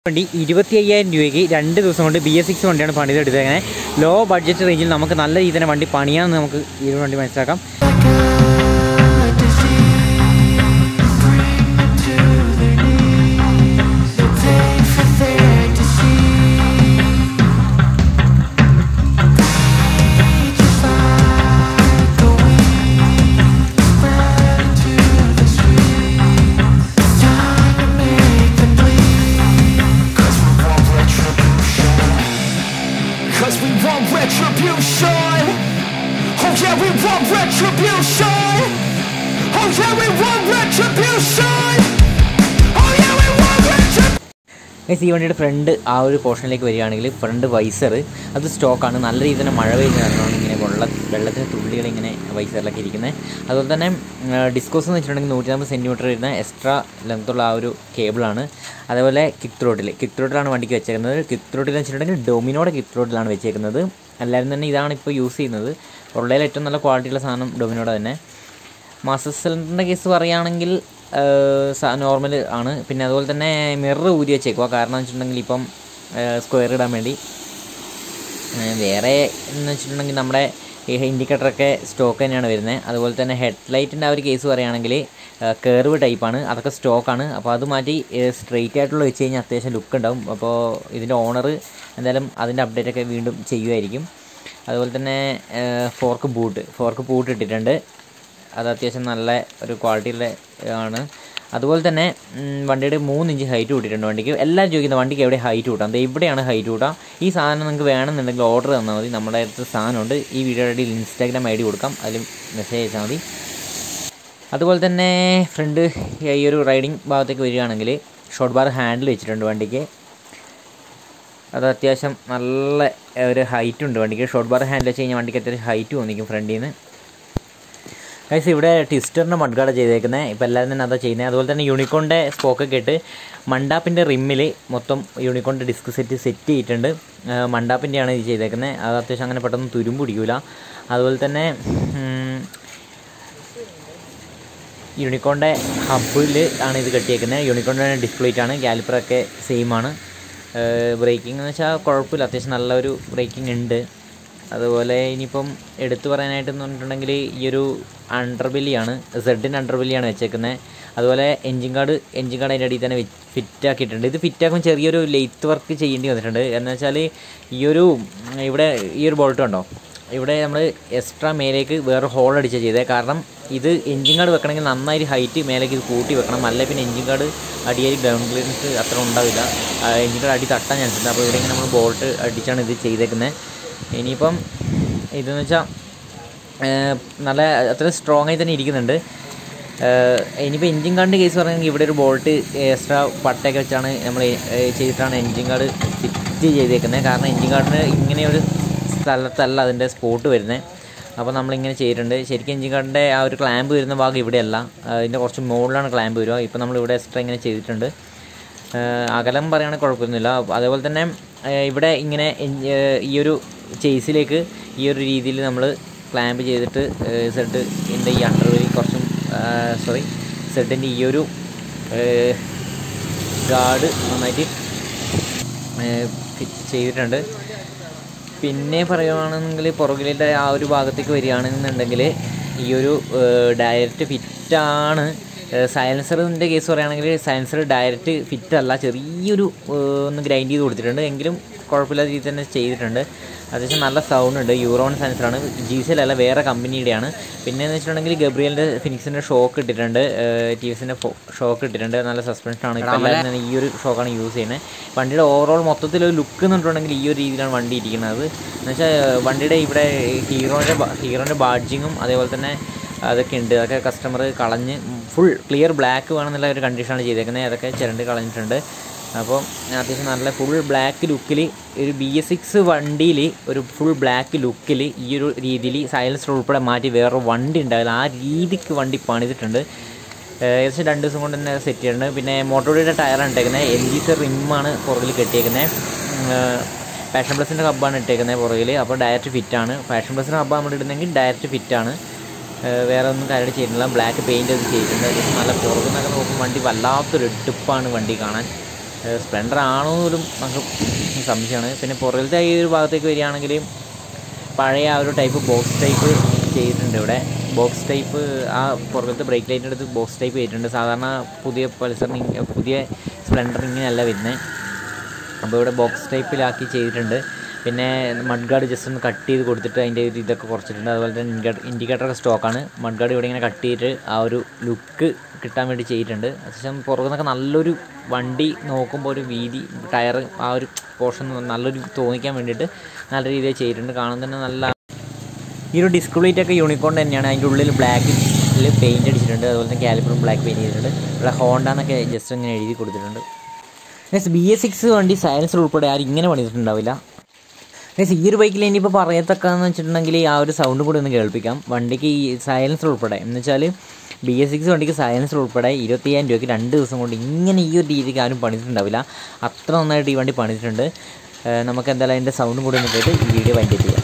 വണ്ടി ഇരുപത്തി അയ്യായിരം രൂപയ്ക്ക് രണ്ട് ദിവസം കൊണ്ട് ബി എസ് സിക്സ് വണ്ടിയാണ് പണിതെടുത്തേക്കുന്നത് ലോ ബഡ്ജറ്റ് റേഞ്ചിൽ നമുക്ക് നല്ല രീതിയിൽ തന്നെ വണ്ടി പണിയാമെന്ന് നമുക്ക് ഈ ഒരു വണ്ടി മനസ്സിലാക്കാം Cause we want retribution Oh yeah, we want retribution Oh yeah, we want retribution Oh yeah, we want retribution guys ഈ വണ്ടിയുടെ ഫ്രണ്ട് ആ ഒരു പോർഷനിലേക്ക് വരികയാണെങ്കിൽ ഫ്രണ്ട് വൈസർ അത് സ്റ്റോക്കാണ് നല്ല രീതിയിൽ തന്നെ മഴ പെയ്യുന്ന കാരണമാണ് ഇങ്ങനെ വെള്ള വെള്ളത്തിൻ്റെ തുള്ളികൾ ഇങ്ങനെ വൈസറിലൊക്കെ ഇരിക്കുന്നത് അതുപോലെ തന്നെ ഡിസ്കോസ് എന്ന് വെച്ചിട്ടുണ്ടെങ്കിൽ നൂറ്റി നാൽപ്പത് സെൻറ്റിമീറ്റർ വരുന്ന എക്സ്ട്രാ ലെങ്ത്തുള്ള ആ ഒരു കേബിളാണ് അതേപോലെ കിക്ക് ത്രോട്ടിൽ കിക്ക് ത്രോട്ടിലാണ് വണ്ടിക്ക് വെച്ചേക്കുന്നത് കിക്ക് ത്രോട്ടിൽ എന്ന് വെച്ചിട്ടുണ്ടെങ്കിൽ ഡൊമിനോടെ കിക്ക് ത്രോട്ടിലാണ് വെച്ചേക്കുന്നത് എല്ലാവരും തന്നെ ഇതാണ് ഇപ്പോൾ യൂസ് ചെയ്യുന്നത് ഉള്ളതിൽ ഏറ്റവും നല്ല ക്വാളിറ്റിയുള്ള സാധനം ഡൊമിനോടെ തന്നെ മാസ്റ്റർ സിലിണ്ടറിൻ്റെ കേസ് പറയുകയാണെങ്കിൽ നോർമൽ ആണ് പിന്നെ അതുപോലെ തന്നെ മിറർ ഊരി വെച്ചേക്കുക കാരണം എന്ന് വെച്ചിട്ടുണ്ടെങ്കിൽ ഇപ്പം സ്ക്വയർ ഇടാൻ വേണ്ടി ഏഹ് വേറെ എന്ന് വെച്ചിട്ടുണ്ടെങ്കിൽ നമ്മുടെ ഈ ഇൻഡിക്കേറ്ററൊക്കെ സ്റ്റോക്ക് തന്നെയാണ് വരുന്നത് അതുപോലെ തന്നെ ഹെഡ് ലൈറ്റിൻ്റെ ആ ഒരു കേസ് പറയുകയാണെങ്കിൽ കേർവ് ടൈപ്പാണ് അതൊക്കെ സ്റ്റോക്കാണ് അപ്പോൾ അത് മാറ്റി സ്ട്രെയിറ്റ് ആയിട്ടുള്ള വെച്ച് കഴിഞ്ഞാൽ അത്യാവശ്യം ലുക്ക് ഉണ്ടാവും അപ്പോൾ ഇതിൻ്റെ ഓണർ എന്തായാലും അതിൻ്റെ അപ്ഡേറ്റ് ഒക്കെ വീണ്ടും ചെയ്യുമായിരിക്കും അതുപോലെ തന്നെ ഫോർക്ക് ബൂട്ട് ഫോർക്ക് ബൂട്ട് ഇട്ടിട്ടുണ്ട് അത് അത്യാവശ്യം നല്ല ഒരു ക്വാളിറ്റിയുള്ള ആണ് അതുപോലെ തന്നെ ഉം, വണ്ടിയുടെ മൂന്ന് ഇഞ്ച് ഹൈറ്റ് കൂട്ടിയിട്ടുണ്ട് വണ്ടിക്ക് എല്ലാവരും ചോദിക്കുന്ന വണ്ടിക്ക് എവിടെ ഹൈറ്റ് കൂട്ടാം ദേ ഇവിടെയാണ് ഹൈറ്റ് കൂട്ടാം ഈ സാധനം നിങ്ങൾക്ക് വേണമെന്നുണ്ടെങ്കിൽ ഓർഡർ തന്നാൽ മതി നമ്മുടെ അടുത്ത് സാധനമുണ്ട് ഈ വീഡിയോയുടെ ഇടയിൽ ഇൻസ്റ്റാഗ്രാം ഐ ഡി കൊടുക്കാം അതിൽ മെസ്സേജ് അയച്ചാൽ മതി അതുപോലെ തന്നെ ഫ്രണ്ട് ഈ ഒരു റൈഡിങ് ഭാഗത്തേക്ക് വരികയാണെങ്കിൽ ഷോർട്ട് ബാർ ഹാൻഡിൽ വെച്ചിട്ടുണ്ട് വണ്ടിക്ക് അത് അത്യാവശ്യം നല്ല ഒരു ഹൈറ്റ് ഉണ്ട് വണ്ടിക്ക് ഷോർട്ട് ബാർ ഹാൻഡിൽ വെച്ച് കഴിഞ്ഞാൽ വണ്ടിക്ക് അത്യാവശ്യം ഹൈറ്റ് തോന്നിക്കും ഫ്രണ്ടിൽ നിന്ന് ഗൈസ് ഇവിടെ ട്വിസ്റ്ററിൻ്റെ മഡ്ഗാർഡ് ചെയ്തേക്കുന്നത് ഇപ്പോൾ എല്ലാവരും തന്നെ അതാ ചെയ്യുന്നത് അതുപോലെ തന്നെ യൂണിക്കോണിൻ്റെ സ്പോക്കൊക്കെ ഇട്ട് മണ്ടാപ്പിൻ്റെ റിമ്മിൽ മൊത്തം യൂണിക്കോണിൻ്റെ ഡിസ്ക് സെറ്റ് സെറ്റ് ചെയ്തിട്ടുണ്ട് ആ, മണ്ടാപ്പിൻ്റെയാണ് ഇത് ചെയ്തേക്കുന്നത് അത് അത്യാവശ്യം അങ്ങനെ പെട്ടെന്ന് തുരുമ്പ് പിടിക്കില്ല അതുപോലെ തന്നെ ഉം, യൂണിക്കോണിൻ്റെ ഹബിൽ ആണ് ഇത് കെട്ടിയേക്കുന്നത് യൂണിക്കോണിൻ്റെ ഡിസ്പ്ലേറ്റ് ആണ് കാലിപ്പറൊക്കെ സെയിം ആണ് ബ്രേക്കിംഗ് എന്ന് വെച്ചാൽ കുഴപ്പമില്ല അത്യാവശ്യം നല്ലൊരു ബ്രേക്കിംഗ് ഉണ്ട് അതുപോലെ ഇനിയിപ്പം എടുത്തു പറയാനായിട്ട് എന്ന് പറഞ്ഞിട്ടുണ്ടെങ്കിൽ ഈ ഒരു അണ്ടർബെല്ലിയാണ് സെഡിൻ്റെ അണ്ടർബെല്ലിയാണ് വെച്ചേക്കുന്നത് അതുപോലെ എൻജിൻ കാർഡ് എൻജിൻ കാർഡ് അതിൻ്റെ അടിയിൽ തന്നെ ഫിറ്റ് ആക്കിയിട്ടുണ്ട് ഇത് ഫിറ്റ് ആക്കുമ്പോൾ ചെറിയൊരു ലെയ്ത്ത് വർക്ക് ചെയ്യേണ്ടി വന്നിട്ടുണ്ട് എന്ന് വെച്ചാൽ ഈ ഒരു ഉം, ഇവിടെ ഈ ഒരു ബോൾട്ട് ഉണ്ടോ ഇവിടെ നമ്മൾ എക്സ്ട്രാ മേലേക്ക് വേറെ ഹോൾ അടിച്ച ചെയ്തത് കാരണം ഇത് എൻജിൻ കാർഡ് വെക്കണമെങ്കിൽ നന്നായി ഹൈറ്റ് മേലേക്ക് ഇത് കൂട്ടി വെക്കണം അല്ലെ പിന്നെ എൻജിൻ കാർഡ് അടിയായി ഗ്രൗണ്ട് ക്ലിയറൻസ് അത്ര ഉണ്ടാവില്ല എൻജിൻ കാർഡ് അടി തട്ടാൻ ചാൻസ് ഉണ്ട് അപ്പോൾ ഇവിടെ ഇങ്ങനെ നമ്മൾ ബോൾട്ട് അടിച്ചാണ് ഇത് ചെയ്തേക്കുന്നത് ഇനിയിപ്പം ഇതെന്ന് വെച്ചാൽ നല്ല അത്ര സ്ട്രോങ് ആയി തന്നെ ഇരിക്കുന്നുണ്ട് ഏഹ് ഇനിയിപ്പോൾ എൻജിൻ കാർഡിൻ്റെ കേസ് പറയുകയാണെങ്കിൽ ഇവിടെ ഒരു ബോൾട്ട് എക്സ്ട്രാ പട്ടയൊക്കെ വെച്ചാണ് നമ്മൾ ചെയ്തിട്ടാണ് എൻജിൻ കാർഡ് ഫിറ്റ് ചെയ്തേക്കുന്നത് കാരണം എൻജിൻ കാർഡിന് ഇങ്ങനെ ഒരു സ്ഥലത്തല്ല അതിൻ്റെ സ്പോട്ട് വരുന്നത് അപ്പോൾ നമ്മളിങ്ങനെ ചെയ്തിട്ടുണ്ട് ശരിക്കും എൻജിൻ കാർഡിൻ്റെ ആ ഒരു ക്ലാമ്പ് വരുന്ന ഭാഗം ഇവിടെയല്ല അതിൻ്റെ കുറച്ച് മുകളിലാണ് ക്ലാമ്പ് വരിക ഇപ്പോൾ നമ്മളിവിടെ എക്സ്ട്രാ ഇങ്ങനെ ചെയ്തിട്ടുണ്ട് ഏഹ് അകലം പറയുകയാണെങ്കിൽ കുഴപ്പമൊന്നുമില്ല അതേപോലെ തന്നെ ഏഹ് ഇവിടെ ഇങ്ങനെ എൻ- ഏഹ് ഈ ഒരു ചേസിലേക്ക് ഈ ഒരു രീതിയിൽ നമ്മൾ ക്ലാമ്പ് ചെയ്തിട്ട് സെഡ് ഇതിൻ്റെ ഈ അണ്ടർവെലി കുറച്ചും സോറി സെഡിൻ്റെ ഈ ഒരു ഗാർഡ് നന്നായിട്ട് ഫിറ്റ് ചെയ്തിട്ടുണ്ട് പിന്നെ പറയുകയാണെങ്കിൽ പുറകിലെ ആ ഒരു ഭാഗത്തേക്ക് വരികയാണെന്നുണ്ടെങ്കിൽ ഈ ഒരു ഡയറക്റ്റ് ഫിറ്റാണ് സയൻസറിൻ്റെ കേസ് പറയുകയാണെങ്കിൽ സയൻസർ ഡയറക്റ്റ് ഫിറ്റ് അല്ല ചെറിയൊരു ഏഹ്, ഒന്ന് ഗ്രൈൻഡ് ചെയ്ത് കൊടുത്തിട്ടുണ്ട് എങ്കിലും കുഴപ്പമില്ലാത്ത രീതിയിൽ തന്നെ ചെയ്തിട്ടുണ്ട് അത്യാവശ്യം നല്ല സൗണ്ട് ഉണ്ട് യൂറോൺ സെൻസറാണ് ജി സി അല്ല വേറെ കമ്പനിയുടെയാണ് പിന്നെ എന്ന് വെച്ചിട്ടുണ്ടെങ്കിൽ ഗബ്രിയലിൻ്റെ ഫിനിക്സിൻ്റെ ഷോക്ക് ഇട്ടിട്ടുണ്ട് ടി വി എസിൻ്റെ ഷോക്ക് ഇട്ടിട്ടുണ്ട് നല്ല സസ്പെൻഷനാണ് ഇപ്പോൾ എല്ലാവരും തന്നെ ഈ ഒരു ഷോക്കാണ് യൂസ് ചെയ്യുന്നത് വണ്ടിയുടെ ഓവറോൾ മൊത്തത്തിലൊരു ലുക്ക് എന്ന് പറഞ്ഞിട്ടുണ്ടെങ്കിൽ ഈ ഒരു രീതിയിലാണ് വണ്ടി ഇരിക്കുന്നത് എന്ന് വെച്ചാൽ വണ്ടിയുടെ ഇവിടെ ഹീറോൻ്റെ ഹീറോൻ്റെ ബാഡ്ജിങ്ങും അതേപോലെ തന്നെ അതൊക്കെ ഉണ്ട് അതൊക്കെ കസ്റ്റമർ കളഞ്ഞ് ഫുൾ ക്ലിയർ ബ്ലാക്ക് വേണമെന്നുള്ള ഒരു കണ്ടീഷനാണ് ചെയ്തേക്കുന്നത് അതൊക്കെ ചിരണ്ട് കളഞ്ഞിട്ടുണ്ട് അപ്പോൾ അത്യാവശ്യം നല്ല ഫുൾ ബ്ലാക്ക് ലുക്കിൽ ഒരു ബി എസ് സിക്സ് വണ്ടിയിൽ ഒരു ഫുൾ ബ്ലാക്ക് ലുക്കിൽ ഈ ഒരു രീതിയിൽ സൈലൻസർ ഉൾപ്പെടെ മാറ്റി വേറെ വണ്ടി ഉണ്ടാവില്ല ആ രീതിക്ക് വണ്ടി പണിതിട്ടുണ്ട് ഏഹ് ഏകദേശം രണ്ട് ദിവസം കൊണ്ട് തന്നെ സെറ്റ് ചെയ്തിട്ടുണ്ട് പിന്നെ മോട്ടോറിയുടെ ടയറാണ് ഇട്ടേക്കുന്നത് എം ജി സി റിമ്മാണ് പുറകിൽ കെട്ടിയേക്കുന്നത് ഫാഷൻ പ്ലസിൻ്റെ ഹബ്ബാണ് ഇട്ടേക്കുന്നത് പുറകിൽ അപ്പോൾ ഡയറക്റ്റ് ഫിറ്റാണ് ഫാഷൻ പ്ലസിൻ്റെ ഹബ്ബ് നമ്മൾ ഇടുന്നെങ്കിൽ ഡയറക്റ്റ് ഫിറ്റാണ് വേറെ ഒന്നും കാര്യമായിട്ട് ചെയ്തിട്ടില്ല ബ്ലാക്ക് പെയിൻ്റ് ഒക്കെ ചെയ്തിട്ടുണ്ട് അത്യാവശ്യം നല്ല പുറകുന്നൊക്കെ നോക്കുമ്പോൾ വണ്ടി വല്ലാത്തൊരു എടുപ്പാണ് വണ്ടി കാണാൻ സ്പ്ലെൻഡർ ആണോ പോലും നമുക്ക് സംശയമാണ് പിന്നെ പുറകിലത്തെ ഈ ഒരു ഭാഗത്തേക്ക് വരികയാണെങ്കിൽ പഴയ ആ ഒരു ടൈപ്പ് ബോക്സ് ടൈപ്പ് ചെയ്തിട്ടുണ്ട് ഇവിടെ ബോക്സ് ടൈപ്പ് ആ പുറകത്തെ ബ്രേക്ക് ലൈറ്റിൻ്റെ അടുത്ത് ബോക്സ് ടൈപ്പ് ചെയ്തിട്ടുണ്ട് സാധാരണ പുതിയ പൾസറിന് പുതിയ സ്പ്ലെൻഡർ ഇങ്ങനെയല്ല വരുന്നത് അപ്പോൾ ഇവിടെ ബോക്സ് ടൈപ്പിലാക്കി ചെയ്തിട്ടുണ്ട് പിന്നെ മഡ് ഗാർഡ് ജസ്റ്റ് ഒന്ന് കട്ട് ചെയ്ത് കൊടുത്തിട്ട് അതിൻ്റെ ഒരു ഇതൊക്കെ കുറച്ചിട്ടുണ്ട് അതുപോലെ തന്നെ ഇൻഡിക്കേറ്റർ ഇൻഡിക്കേറ്ററൊക്കെ സ്റ്റോക്കാണ് മഡ് ഗാർഡ് ഇവിടെ ഇങ്ങനെ കട്ട് ചെയ്തിട്ട് ആ ഒരു ലുക്ക് കിട്ടാൻ വേണ്ടി ചെയ്തിട്ടുണ്ട് അത്യാവശ്യം പുറകെ നിന്നൊക്കെ നല്ലൊരു വണ്ടി നോക്കുമ്പോൾ ഒരു വീതി ടയർ ആ ഒരു പോർഷൻ നല്ലൊരു തോന്നിക്കാൻ വേണ്ടിയിട്ട് നല്ല രീതിയിൽ ചെയ്തിട്ടുണ്ട് കാണാൻ തന്നെ നല്ല ഈ ഒരു ഡിസ്പ്ലേറ്റ് ഒക്കെ യൂണിക്കോൺ തന്നെയാണ് അതിൻ്റെ ഉള്ളിൽ ബ്ലാക്ക് പെയിൻറ് അടിച്ചിട്ടുണ്ട് അതുപോലെ തന്നെ കാലിപ്പറും ബ്ലാക്ക് പെയിൻറ് ചെയ്തിട്ടുണ്ട് ഇവിടെ ഹോണ്ട എന്നൊക്കെ ജസ്റ്റ് ഇങ്ങനെ എഴുതി കൊടുത്തിട്ടുണ്ട് നെക്സ്റ്റ് ബി എസ് സിക്സ് വണ്ടി സയൻസ് ഉൾപ്പെടെ ആരും ഇങ്ങനെ പണിതിട്ടുണ്ടാവില്ല നെക്സ്റ്റ് ഈ ഒരു ബൈക്കിൽ ഇനിയിപ്പോൾ പറയത്തക്കാന്ന് വെച്ചിട്ടുണ്ടെങ്കിൽ ആ ഒരു സൗണ്ടും കൂടി ഒന്ന് കേൾപ്പിക്കാം വണ്ടിക്ക് ഈ സയൻസ് ഉൾപ്പെടെ എന്ന് വെച്ചാൽ ബി എസ് സിക്സ് വണ്ടിക്ക് സയൻസ് ഉൾപ്പെടെ ഇരുപത്തയ്യായിരം രൂപയ്ക്ക് രണ്ട് ദിവസം കൊണ്ട് ഇങ്ങനെ ഈ ഒരു രീതിക്ക് ആരും പണിതിട്ടുണ്ടാവില്ല അത്ര നന്നായിട്ട് ഈ വണ്ടി പണിതിട്ടുണ്ട് ഏഹ് നമുക്ക് എന്തായാലും അതിൻ്റെ സൗണ്ടും കൂടി ഒന്ന് കേട്ട് ഈ വീഡിയോ വൈൻഡ് ചെയ്യാം